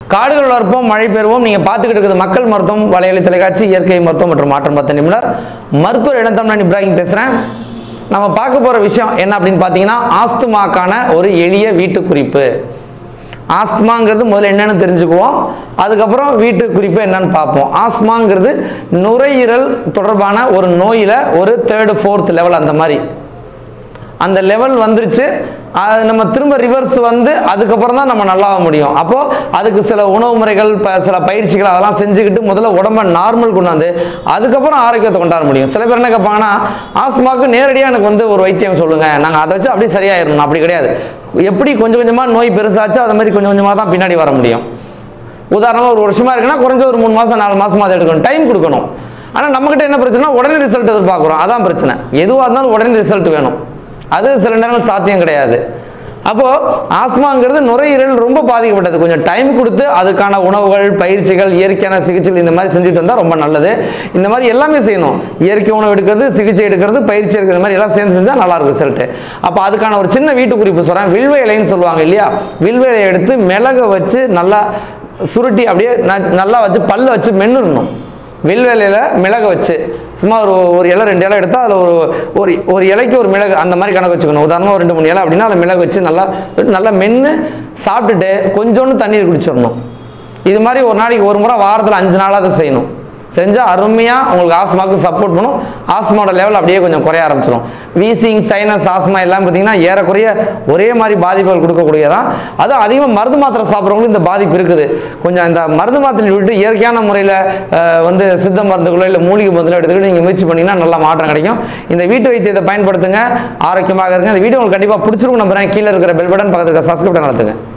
காடுகள் வளர்ப்போம் மழை பெறுவோம் நீங்கள் பார்த்துக்கிட்டு இருக்கிறது மக்கள் மருத்துவம் வலையொலி தொலைக்காட்சி இயற்கை மருத்துவம் மற்றும் மாற்றம் பத்த நிபுணர் மருத்துவர் இளந்தமிழன் இப்ராஹிம் பேசுகிறேன் நம்ம பார்க்க போகிற விஷயம் என்ன அப்படின்னு பார்த்தீங்கன்னா ஆஸ்துமாக்கான ஒரு எளிய வீட்டு குறிப்பு ஆஸ்துமாங்கிறது முதல்ல என்னன்னு தெரிஞ்சுக்குவோம் அதுக்கப்புறம் வீட்டு குறிப்பு என்னன்னு பார்ப்போம் ஆஸ்துமாங்கிறது நுரையீரல் தொடர்பான ஒரு நோயில் ஒரு தேர்டு ஃபோர்த் லெவல் அந்த மாதிரி அந்த லெவல் வந்துருச்சு அது நம்ம திரும்ப ரிவர்ஸ் வந்து அதுக்கப்புறம் தான் நம்ம நல்லாக முடியும் அப்போது அதுக்கு சில உணவு முறைகள் ப சில பயிற்சிகள் அதெல்லாம் செஞ்சுக்கிட்டு முதல்ல உடம்ப நார்மல் கொண்டாந்து அதுக்கப்புறம் ஆரோக்கியத்தை கொண்டாட முடியும் சில பேர் என்ன கேட்பாங்கன்னா ஆஸ்மாவுக்கு நேரடியாக எனக்கு வந்து ஒரு வைத்தியம் சொல்லுங்கள் நாங்கள் அதை வச்சு அப்படியே சரியாயிடணும் அப்படி கிடையாது எப்படி கொஞ்சம் கொஞ்சமாக நோய் பெருசாச்சோ அது மாதிரி கொஞ்சம் கொஞ்சமாக தான் பின்னாடி வர முடியும் உதாரணமாக ஒரு வருஷமா இருக்குன்னா குறைஞ்ச ஒரு மூணு மாதம் நாலு மாதமாக அதை எடுக்கணும் டைம் கொடுக்கணும் ஆனால் நம்மக்கிட்ட என்ன பிரச்சனை உடனே ரிசல்ட் எதிர்பார்க்குறோம் அதான் பிரச்சனை எதுவாக இருந்தாலும் உடனே ரிசல்ட் வேணும் அது சில நேரங்கள் சாத்தியம் கிடையாது அப்போது ஆஸ்மாங்கிறது நுரையீரல் ரொம்ப பாதிக்கப்பட்டது கொஞ்சம் டைம் கொடுத்து அதுக்கான உணவுகள் பயிற்சிகள் இயற்கையான சிகிச்சைகள் இந்த மாதிரி செஞ்சுட்டு வந்தால் ரொம்ப நல்லது இந்த மாதிரி எல்லாமே செய்யணும் இயற்கை உணவு எடுக்கிறது சிகிச்சை எடுக்கிறது பயிற்சி எடுக்கிறது மாதிரி எல்லாம் சேர்ந்து செஞ்சால் நல்லா இருக்கும் ரிசல்ட்டு அப்போ அதுக்கான ஒரு சின்ன வீட்டு குறிப்பு சொல்கிறேன் வில்வ இலைன்னு சொல்லுவாங்க இல்லையா வில்வ இலையை எடுத்து மிளகை வச்சு நல்லா சுருட்டி அப்படியே ந- நல்லா வச்சு பல்ல வச்சு மென்னுறணும் வில்வேலையில் மிளகு வச்சு சும்மா ஒரு ஒரு இலை ரெண்டு இலை எடுத்தால் அதில் ஒரு ஒரு ஒரு இலைக்கு ஒரு மிளகு அந்த மாதிரி கணக்கு வச்சுக்கணும் உதாரணமாக ஒரு ரெண்டு மூணு இலை அப்படின்னா அதில் மிளகு வச்சு நல்லா நல்லா மென்று சாப்பிட்டுட்டு கொஞ்சோண்டு தண்ணீர் குடிச்சிடணும் இது மாதிரி ஒரு நாளைக்கு ஒரு முறை வாரத்தில் அஞ்சு நாளாக அதை செய்யணும் செஞ்சால் அருமையாக உங்களுக்கு ஆஸ்மாவுக்கு சப்போர்ட் பண்ணும் ஆஸ்மாவோட லெவல் அப்படியே கொஞ்சம் குறைய ஆரம்பிச்சிடும் வீசிங் சைனஸ் ஆஸ்மா எல்லாம் பார்த்தீங்கன்னா ஏறக்குறைய ஒரே மாதிரி பாதிப்புகள் கொடுக்கக்கூடியதான் அதுவும் அதிகமாக மருந்து மாத்திரை சாப்பிட்றவங்களுக்கு இந்த பாதிப்பு இருக்குது கொஞ்சம் இந்த மருந்து மாத்திரை விட்டு இயற்கையான முறையில் வந்து சித்த மருந்துகளோ இல்லை மூலிகை மருந்துகளோ எடுத்துக்கிட்டு நீங்கள் முயற்சி பண்ணிங்கன்னா நல்ல மாற்றம் கிடைக்கும் இந்த வீட்டு வைத்தியத்தை பயன்படுத்துங்க ஆரோக்கியமாக இருங்க இந்த வீடியோ உங்களுக்கு கண்டிப்பாக பிடிச்சிருக்கும் நம்புறேன் கீழே இருக்கிற பெல் பட்டன் பக்கத்தில் இருக்க சப்ஸ்கிரைப் நடத்துங்க